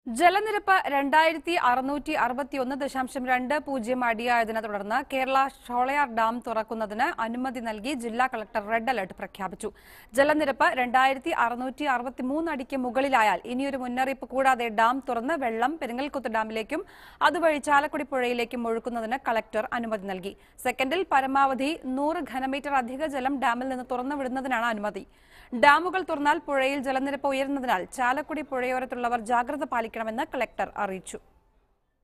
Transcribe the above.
ജലനിരപ്പ് രണ്ടായിരത്തി അറുന്നൂറ്റി അറുപത്തിയൊന്ന് ദശാംശം രണ്ട് പൂജ്യം അടിയായതിനെ തുടർന്ന് കേരള ഷോളയാർ ഡാം തുറക്കുന്നതിന് അനുമതി നൽകി ജില്ലാ കളക്ടർ റെഡ് അലർട്ട് പ്രഖ്യാപിച്ചു ജലനിരപ്പ് രണ്ടായിരത്തി അറുന്നൂറ്റി അറുപത്തിമൂന്ന് അടിക്ക് മുകളിലായാൽ ഇനിയൊരു മുന്നറിയിപ്പ് കൂടാതെ ഡാം തുറന്ന് വെള്ളം പെരിങ്ങൽകുത്ത് ഡാമിലേക്കും അതുവഴി ചാലക്കുടി പുഴയിലേക്കും ഒഴുക്കുന്നതിന് കളക്ടർ അനുമതി നൽകി സെക്കൻഡിൽ പരമാവധി നൂറ് ഘനമീറ്റർ അധിക ജലം ഡാമിൽ നിന്ന് തുറന്നുവിടുന്നതിനാണ് അനുമതി ഡാമുകൾ തുറന്നാൽ പുഴയിൽ ജലനിരപ്പ് ഉയരുന്നതിനാൽ ചാലക്കുടി പുഴയോരത്തുള്ളവർ ജാഗ്രത പാലിക്കണമെന്ന് കളക്ടർ അറിയിച്ചു